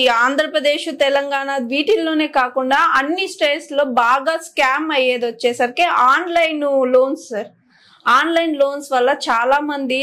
ఆంధ్రప్రదేశ్ తెలంగాణ వీటిల్లోనే కాకుండా అన్ని స్టేట్స్ లో బాగా స్కామ్ అయ్యేది వచ్చేసరికి online loans sir online loans వల్ల చాలా మంది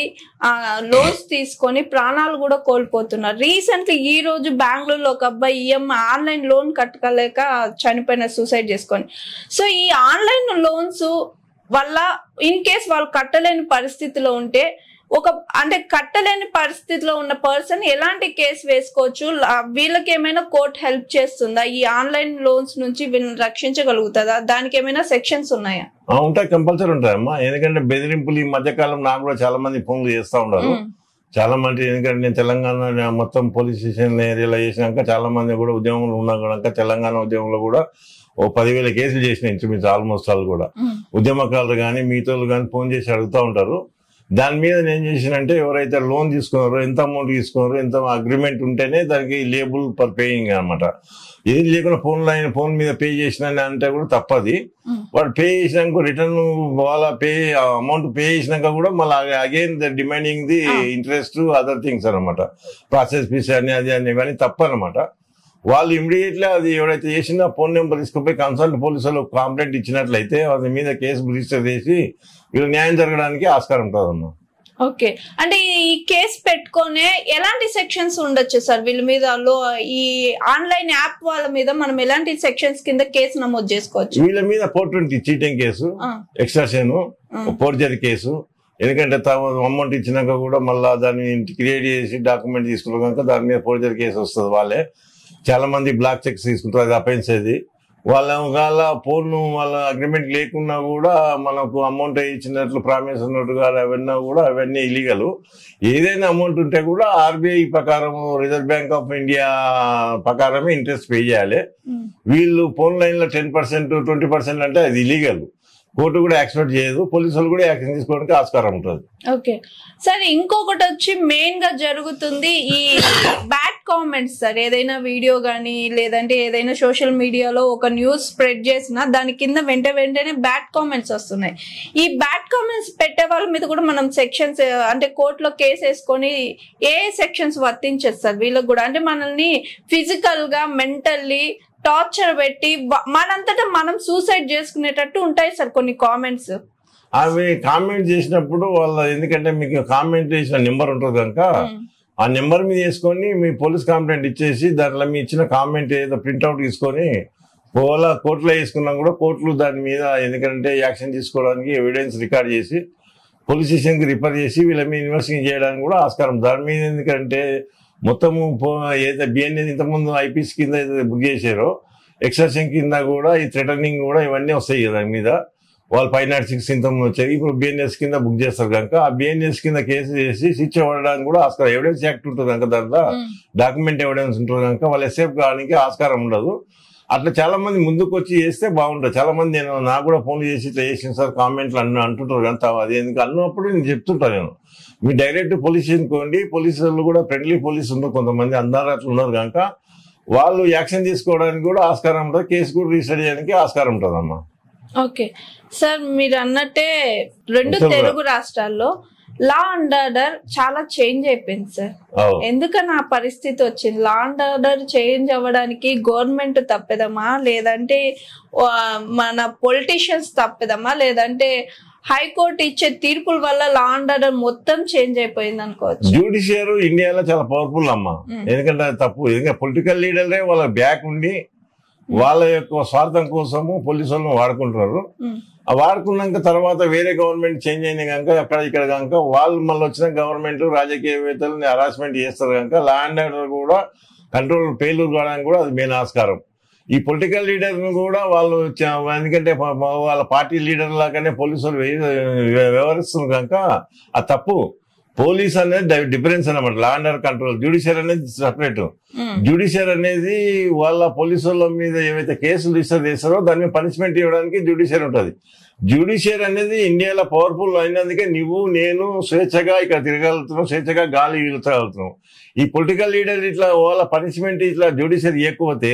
లోన్స్ తీసుకొని ప్రాణాలు కూడా కోల్పోతున్నారు రీసెంట్లీ ఈ రోజు బెంగళూరులో ఒక అబ్బాయి ఈఎంఐ ఆన్లైన్ లోన్ కట్టలేక చనిపోయిన సూసైడ్ చేసుకొని సో ఈ ఆన్లైన్ లోన్స్ వల్ల ఇన్ కేస్ వాళ్ళు కట్టలేని పరిస్థితిలో ఉంటే ఒక అంటే కట్టలేని పరిస్థితిలో ఉన్న పర్సన్ ఎలాంటి కేసు వేసుకోవచ్చు లా- వీళ్ళకి ఏమైనా కోర్ట్ హెల్ప్ చేస్తుందా ఈ ఆన్లైన్ లోన్స్ నుంచి వీళ్ళని రక్షించగలుగుతుందా దానికి ఏమైనా సెక్షన్స్ ఉన్నాయా ఆ, ఉంటాయి కంపల్సరీ ఉంటాయమ్మా ఎందుకంటే బెదిరింపులు ఈ మధ్యకాలం నాకు కూడా చాలా మంది ఫోన్లు చేస్తా ఉన్నారు ఉమ్, చాలా మంది ఎందుకంటే నేను తెలంగాణ నా మొత్తం పోలీస్ స్టేషన్ ఏరియాలో చేసినాక చాలా మంది కూడా ఉద్యమంలో ఉన్నా కనుక తెలంగాణ ఉద్యమంలో కూడా ఓ పదివేల కేసులు చేసిన ఇంచుమించు ఆల్మోస్ట్ వాళ్ళు కూడా ఉమ్, ఉద్యమకారులు కానీ మిగతా కానీ ఫోన్ చేసి అడుగుతూ ఉంటారు దాని మీద నేను చేసినంటే ఎవరైతే లోన్ తీసుకున్నారో ఎంత అమౌంట్ తీసుకున్నారో ఎంత అగ్రిమెంట్ ఉంటేనే దానికి లేబుల్ పర్ పేయింగ్ అనమాట ఏది లేకుండా ఫోన్ లైన్ ఫోన్ మీద పే చేసిన అంటే కూడా తప్పది ఉమ్, వాడు పే చేసినాక రిటర్న్ వాళ్ళ పే అమౌంట్ పే చేసినాక కూడా మళ్ళీ again the demanding the Ah. Interest other things అనమాట ప్రాసెస్ ఫీస్ అని అది అని ఇవన్నీ తప్పనమాట వాళ్ళు ఇమీడియట్లీ అది ఎవరైతే చేసినా ఫోన్ నెంబర్ తీసుకుపోయి కన్సల్ట్ పోలీసులు కంప్లైంట్ ఇచ్చినట్లయితే వాళ్ళ మీద కేసు రిజిస్టర్ చేసి వీళ్ళు న్యాయం జరగడానికి ఆస్కారం ఉంటుందమ్మా ఓకే అంటే ఈ కేసు పెట్టుకొని ఎలాంటి సెక్షన్స్ ఉండొచ్చు సార్ వీళ్ళ మీద లో ఈ ఆన్లైన్ యాప్ వాళ్ళ మీద మనం ఎలాంటి సెక్షన్స్ కింద కేసు నమోదు చేసుకోవచ్చు వీళ్ళ మీద ఫోర్ ట్వంటీ చీటింగ్ కేసు ఆ, ఎక్స్ట్రాషన్ ఆ, ఫోర్జరీ కేసు ఎందుకంటే అమౌంట్ ఇచ్చినాక కూడా మళ్ళీ దాన్ని క్రియేట్ చేసి డాక్యుమెంట్ తీసుకున్న కనుక దాని మీద ఫోర్జరీ కేసు వస్తుంది వాళ్ళే చాలా మంది బ్లాక్ చెక్స్ తీసుకుంటారు అది అఫెన్స్ అది వాళ్ళ ఒకవేళ ఫోన్ వాళ్ళ అగ్రిమెంట్ లేకున్నా కూడా మనకు అమౌంట్ ఇచ్చినట్లు ప్రామిస్ ఉన్నట్టుగా అవన్నీ కూడా అవన్నీ ఇలీగల్ ఏదైనా అమౌంట్ ఉంటే కూడా ఆర్బీఐ ప్రకారం రిజర్వ్ బ్యాంక్ ఆఫ్ ఇండియా ప్రకారమే ఇంట్రెస్ట్ పే చేయాలి ఉమ్, వీళ్ళు ఫోన్ లైన్ లో టెన్ పర్సెంట్ ట్వంటీ పర్సెంట్ అంటే అది ఇలీగల్ కోర్టు కూడా యాక్సెప్ట్ చేయదు పోలీసులు కూడా యాక్షన్ తీసుకోవడానికి ఆస్కారం ఉంటుంది ఓకే సార్ ఇంకొకటి వచ్చి మెయిన్ గా జరుగుతుంది ఈ బ్యాడ్ కామెంట్స్ సార్ ఏదైనా వీడియో గానీ లేదంటే ఏదైనా సోషల్ మీడియాలో ఒక న్యూస్ స్ప్రెడ్ చేసినా దాని కింద వెంట వెంటనే బ్యాడ్ కామెంట్స్ వస్తున్నాయి ఈ బ్యాడ్ కామెంట్స్ పెట్టే వాళ్ళ మీద కూడా మనం సెక్షన్స్ అంటే కోర్టులో కేసు వేసుకొని ఏ సెక్షన్స్ వర్తించదు సార్ వీళ్ళకి కూడా అంటే మనల్ని ఫిజికల్ గా మెంటల్లీ టార్చర్ పెట్టి వ- మనంతటా మనం సూసైడ్ చేసుకునేటట్టు ఉంటాయి సార్ కొన్ని కామెంట్స్ అవి కామెంట్ చేసినప్పుడు వాళ్ళ ఎందుకంటే మీకు కామెంట్ చేసిన నెంబర్ ఉంటుంది కనుక ఆ నెంబర్ మీద వేసుకొని మీ పోలీస్ కంప్లైంట్ ఇచ్చేసి దాంట్లో మీ ఇచ్చిన కామెంట్ ఏదో ప్రింట్అవుట్ తీసుకొని పోలా కోర్టులో వేసుకున్నా కూడా కోర్టులు దాని మీద ఎందుకంటే యాక్షన్ తీసుకోవడానికి ఎవిడెన్స్ రికార్డ్ చేసి పోలీస్ స్టేషన్కి రిఫర్ చేసి వీళ్ళ మీద ఇన్వెస్టిగేట్ చేయడానికి కూడా ఆస్కారం దాని మీద ఎందుకంటే మొత్తము పో- ఏదైతే బిఎన్ఎస్ ఇంతకుముందు ఐపీసీ కింద ఏదైతే బుక్ చేశారో ఎక్సర్షన్ కింద కూడా ఈ థ్రెటనింగ్ కూడా ఇవన్నీ వస్తాయి కదా దాని మీద వాళ్ళు ఫైవ్ నాట్ సిక్స్ ఇంతకుముందు వచ్చాయి ఇప్పుడు బిఎన్ఎస్ కింద బుక్ చేస్తారు కనుక ఆ బిఎన్ఎస్ కింద కేసు చేసి శిక్ష పడడానికి కూడా ఆస్కారం ఎవిడెన్స్ యాక్ట్ ఉంటుంది కనుక దాంట్లో డాక్యుమెంట్ ఎవిడెన్స్ ఉంటుంది కనుక వాళ్ళు ఎస్ఏఫ్ కావడానికి ఆస్కారం ఉండదు అట్లా చాలా మంది ముందుకు వచ్చి చేస్తే బాగుంటుంది చాలా మంది నేను నాకు కూడా ఫోన్ చేసి ఇట్లా చేసిన సార్ కామెంట్లు అన్న అంటుంటారు కానీ తా- అది ఎందుకు అన్నప్పుడు నేను చెప్తుంటాను నేను మీరు డైరెక్ట్ పోలీస్ స్టేషన్ కోండి పోలీసు వాళ్ళు కూడా ఫ్రెండ్లీ పోలీసు ఉన్నారు కొంతమంది అందరూ అట్లా ఉన్నారు కనుక వాళ్ళు యాక్షన్ తీసుకోవడానికి కూడా ఆస్కారం ఉంటుంది కేసు కూడా రిజిస్టర్ చేయడానికి ఆస్కారం ఉంటుంది అమ్మా ఓకే సార్ మీరు అన్నట్టే రెండు ఉత్తర- తెలుగు రాష్ట్రాల్లో లా అండ్ ఆర్డర్ చాలా చేంజ్ అయిపోయింది సార్ ఎందుకని ఆ పరిస్థితి వచ్చింది లా అండ్ ఆర్డర్ చేంజ్ అవ్వడానికి గవర్నమెంట్ తప్పెదమా లేదంటే ఆ, మన పొలిటీషియన్స్ తప్పెదమా లేదంటే హైకోర్టు ఇచ్చే తీర్పుల వల్ల లా అండ్ ఆర్డర్ మొత్తం చేంజ్ అయిపోయింది అనుకోవచ్చు జ్యుడిషియర్ ఇండియాలో చాలా పవర్ఫుల్ అమ్మా Mm. ఎందుకంటే అది తప్పు ఎందుకంటే పొలిటికల్ లీడర్లే వాళ్ళ బ్యాక్ ఉండి వాళ్ళ యొక్క స్వార్థం కోసము పోలీసు వాళ్ళని వాడుకుంటున్నారు ఉమ్, ఆ వాడుకున్నాక తర్వాత వేరే గవర్నమెంట్ చేంజ్ అయిన కనుక అక్కడ ఇక్కడ కనుక వాళ్ళు మళ్ళీ వచ్చిన గవర్నమెంట్ రాజకీయవేత్తలని హరాస్మెంట్ చేస్తారు కనుక ల్యాండ్ ఆర్డర్ కూడా కంట్రోల్ ఫెయిల్యూర్ కావడానికి కూడా అది మెయిన్ ఆస్కారం ఈ పొలిటికల్ లీడర్ కూడా వాళ్ళు చ- ఎందుకంటే ప- ప- వాళ్ళ పార్టీ లీడర్ లాగానే పోలీసులు వ్య- వ్యవహరిస్తున్నారు కనుక ఆ తప్పు పోలీస్ అనేది డిఫరెన్స్ అనమాట law and order control judiciary అనేది సపరేట్ ఉమ్, జ్యుడిషియర్ అనేది వాళ్ళ పోలీసుల మీద ఏవైతే కేసులు రిజిస్టర్ చేస్తారో దాని మీద పనిష్మెంట్ ఇవ్వడానికి జ్యుడిషియర్ ఉంటుంది జ్యుడిషియర్ అనేది ఇండియాలో పవర్ఫుల్ అయినందుకే నువ్వు నేను స్వేచ్ఛగా ఇక్కడ తిరగలుగుతున్నాం స్వేచ్ఛగా గాలి వీలుతగలుగుతున్నాం ఈ పొలిటికల్ లీడర్ ఇట్లా వాళ్ళ పనిష్మెంట్ ఇట్లా జ్యుడిషియర్ ఇవ్వకపోతే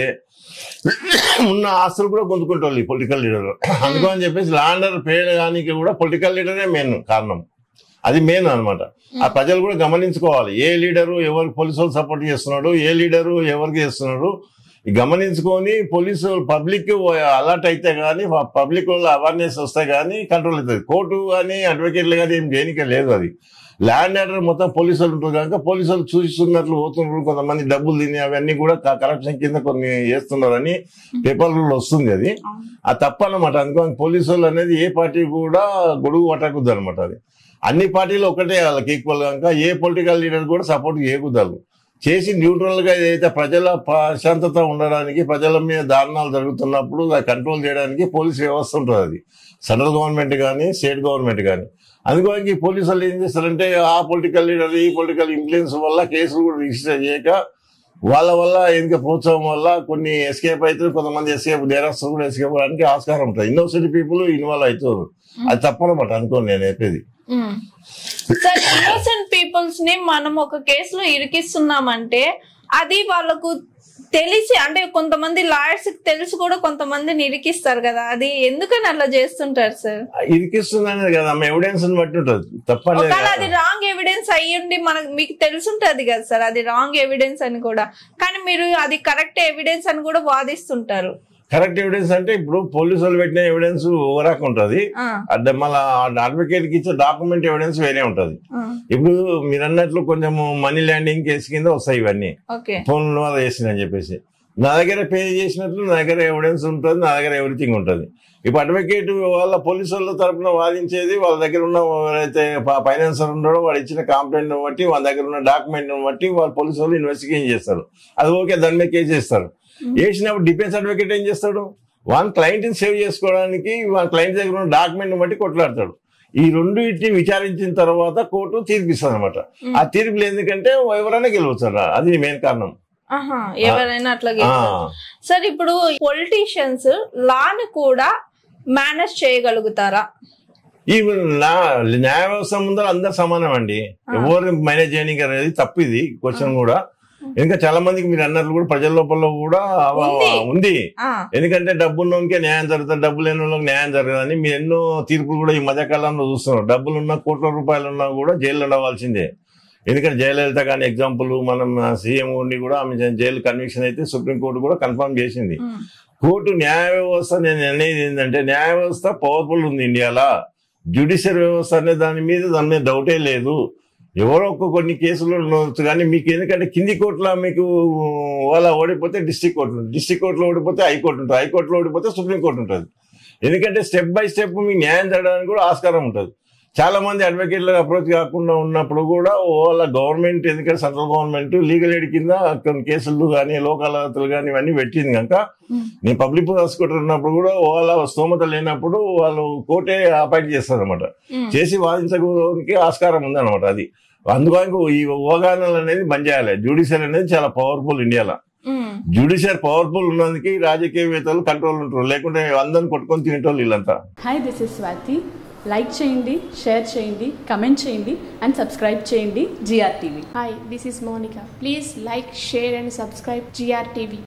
ఉన్న ఆస్తులు కూడా పొందుకుంటారు ఈ పొలిటికల్ లీడర్ అందుకని చెప్పేసి లాండర్ పేయడానికి కూడా పొలిటికల్ లీడరే మెయిన్ కారణం అది మెయిన్ అన్నమాట ఆ ప్రజలు కూడా గమనించుకోవాలి ఏ లీడరు ఎవరికి పోలీసు వాళ్ళు సపోర్ట్ చేస్తున్నాడు ఏ లీడరు ఎవరికి చేస్తున్నాడు ఈ గమనించుకొని పోలీసు పబ్లిక్ అలర్ట్ అయితే కానీ పబ్లిక్ వాళ్ళు అవేర్నెస్ వస్తే కానీ కంట్రోల్ అవుతుంది కోర్టు కానీ అడ్వకేట్లు కానీ ఏం చేయనికే లేదు అది ల్యాండ్ ఆర్డర్ మొత్తం పోలీసు వాళ్ళు ఉంటారు కనుక పోలీసు వాళ్ళు చూస్తున్నట్లు పోతున్నారు కొంతమంది డబ్బులు తిని అవన్నీ కూడా కరప్షన్ కింద కొన్ని చేస్తున్నారని పేపర్లలో వస్తుంది అది ఆ తప్పు అన్నమాట అందుకని పోలీసు వాళ్ళు అనేది ఏ పార్టీ కూడా గొడుగు పట్టకూడదు అనమాట అది అన్ని పార్టీలు ఒకటే వాళ్ళకి ఈక్వల్ కనుక ఏ పొలిటికల్ లీడర్ కూడా సపోర్ట్ చేయకూడదు చేసి న్యూట్రల్ గా ఏదైతే ప్రజల ప్రశాంతత ఉండడానికి ప్రజల మీద దారుణాలు జరుగుతున్నప్పుడు కంట్రోల్ చేయడానికి పోలీస్ వ్యవస్థ ఉంటుంది అది సెంట్రల్ గవర్నమెంట్ కానీ స్టేట్ గవర్నమెంట్ కానీ అందుకోసం ఈ పోలీసు వాళ్ళు ఏం చేస్తారంటే ఆ పొలిటికల్ లీడర్ ఈ పొలిటికల్ ఇన్ఫ్లుయెన్స్ వల్ల కేసులు కూడా రిజిస్టర్ చేయక వాళ్ళ వల్ల ఎందుకు ప్రోత్సాహం వల్ల కొన్ని ఎస్కేప్ అవుతారు కొంతమంది ఎస్కేప్ నేరస్తులు కూడా ఎస్కేప్ అవడానికి ఆస్కారం ఉంటుంది ఇన్నోసెంట్ పీపుల్ ఇన్వాల్వ్ అవుతారు అది తప్పనమాట అనుకోండి నేను చెప్పేది సార్ ఇన్నోసెంట్ పీపుల్స్ ని మనం ఒక కేసులో ఇరికిస్తున్నామంటే అది వాళ్ళకు తెలిసి అంటే కొంతమంది లాయర్స్ కి తెలిసి కూడా కొంతమందిని ఇరికిస్తారు కదా అది ఎందుకని అట్లా చేస్తుంటారు సార్ ఇరికిస్తుందనేది కదా ఆమె ఎవిడెన్స్ బట్టి ఉంటుంది తప్పలేదు ఒకవేళ అది రాంగ్ ఎవిడెన్స్ అయ్యుండి మనకు మీకు తెలుసుంటది కదా సార్ అది రాంగ్ ఎవిడెన్స్ అని కూడా కానీ మీరు అది కరెక్ట్ ఎవిడెన్స్ అని కూడా వాదిస్తుంటారు కరెక్ట్ ఎవిడెన్స్ అంటే ఇప్పుడు పోలీసు వాళ్ళు పెట్టిన ఎవిడెన్స్ ఓవరాక్ ఉంటుంది ఆ, అంటే మళ్ళీ అడ్వకేట్ కి ఇచ్చే డాక్యుమెంట్ ఎవిడెన్స్ వేరే ఉంటుంది ఆ, ఇప్పుడు మీరు అన్నట్లు కొంచెం మనీ ల్యాండింగ్ కేసు కింద వస్తాయి ఇవన్నీ ఓకే ఫోన్ ద్వారా చేసిందని చెప్పేసి నా దగ్గర పే చేసినట్లు నా దగ్గర ఎవిడెన్స్ ఉంటుంది నా దగ్గర ఎవ్రీథింగ్ ఉంటుంది ఇప్పుడు అడ్వకేట్ వాళ్ళ పోలీసు వాళ్ళ తరపున వాదించేది వాళ్ళ దగ్గర ఉన్న ఎవరైతే ఫైనాన్సర్ ఉన్నాడో వాడు ఇచ్చిన కంప్లైంట్ బట్టి వాళ్ళ దగ్గర ఉన్న డాక్యుమెంట్ బట్టి వాళ్ళ పోలీసు వాళ్ళు ఇన్వెస్టిగేషన్ చేస్తారు అది ఓకే దాని మీద కేసు చేస్తారు వేసినప్పుడు డిఫెన్స్ అడ్వకేట్ ఏం చేస్తాడు వాళ్ళ క్లయింట్ ని సేవ్ చేసుకోవడానికి వాళ్ళ క్లయింట్ దగ్గర ఉన్న డాక్యుమెంట్ బట్టి కొట్లాడతాడు ఈ రెండు ఇట్టి విచారించిన తర్వాత కోర్టు తీర్పిస్తుంది అనమాట ఆ తీర్పులు ఎందుకంటే ఎవరైనా గెలవచ్చు అది మెయిన్ కారణం ఆహా ఎవరైనా అట్లా ఆ, గెలుస్తారు. సార్ ఇప్పుడు పొలిటీషియన్స్ లాని కూడా మేనేజ్ చేయగలుగుతారా ఈ నా న్యాయ వ్యవస్థ ముందర అందరు సమానం అండి ఎవరు మేనేజ్ చేయడానికి అనేది తప్పు ఇది క్వశ్చన్ కూడా ఇంకా చాలా మందికి మీరు అన్నట్లు కూడా ప్రజల లోపల కూడా అవ- ఉంది. ఉంది ఆ, ఎందుకంటే డబ్బు ఉన్నోనికే న్యాయం జరుగుతుంది డబ్బు లేని వాళ్ళకి న్యాయం జరగదని మీరు ఎన్నో తీర్పులు కూడా ఈ మధ్యకాలంలో చూస్తున్నారు డబ్బులు ఉన్న కోట్ల రూపాయలు ఉన్నా కూడా జైలు ఉండవలసిందే ఎందుకంటే జయలలిత కానీ ఎగ్జాంపుల్ మనం సీఎం ఉండి కూడా ఆమె జైలు కన్విక్షన్ అయితే సుప్రీంకోర్టు కూడా కన్ఫర్మ్ చేసింది ఉమ్, కోర్టు న్యాయ వ్యవస్థ నేను అనేది ఏంటంటే న్యాయ వ్యవస్థ పవర్ఫుల్ ఉంది ఇండియాలో జ్యుడిషియల్ వ్యవస్థ అనే దాని మీద దాని మీద డౌటే లేదు ఎవరో ఒక కొన్ని కేసులు ఉండవచ్చు కానీ మీకు ఎందుకంటే కింది కోర్టులో మీకు వాళ్ళ ఓడిపోతే డిస్ట్రిక్ట్ కోర్టు ఉంటుంది డిస్ట్రిక్ట్ కోర్టులో ఓడిపోతే హైకోర్టు ఉంటుంది హైకోర్టులో ఓడిపోతే సుప్రీం కోర్టు ఉంటుంది ఎందుకంటే స్టెప్ బై స్టెప్ మీకు న్యాయం జరగడానికి కూడా ఆస్కారం ఉంటుంది చాలా మంది అడ్వకేట్లు అప్రోచ్ కాకుండా ఉన్నప్పుడు కూడా వాళ్ళ గవర్నమెంట్ ఎందుకంటే సెంట్రల్ గవర్నమెంట్ లీగల్ ఎయిడ్ కింద కొన్ని కేసులు కానీ లోక్ అదాలతులు కానీ ఇవన్నీ పెట్టింది కనుక ఉమ్, నేను పబ్లిక్ ప్రాసిక్యూటర్ ఉన్నప్పుడు కూడా వాళ్ళ స్తోమత లేనప్పుడు వాళ్ళు కోర్టే అపాయింట్ చేస్తారు అనమాట ఉమ్. చేసి వాదించడానికి ఆస్కారం ఉంది అనమాట అది అందుకని ఈ అవగాహనలు అనేది బంద్ చేయాలి జ్యుడిషియల్ అనేది చాలా పవర్ఫుల్ ఇండియాలో ఉమ్. జ్యుడిషియల్ పవర్ఫుల్ ఉన్నందుకు ఈ రాజకీయవేత్తలు కంట్రోల్ ఉంటారు లేకుంటే అందరిని కొట్టుకొని తినేటోళ్ళు వీళ్ళంతా hi this is Swathi like చేయండి షేర్ చేయండి కమెంట్ చేయండి అండ్ సబ్స్క్రైబ్ చేయండి GR TV Hi, this is Monica. Please like, share, and subscribe GRTV.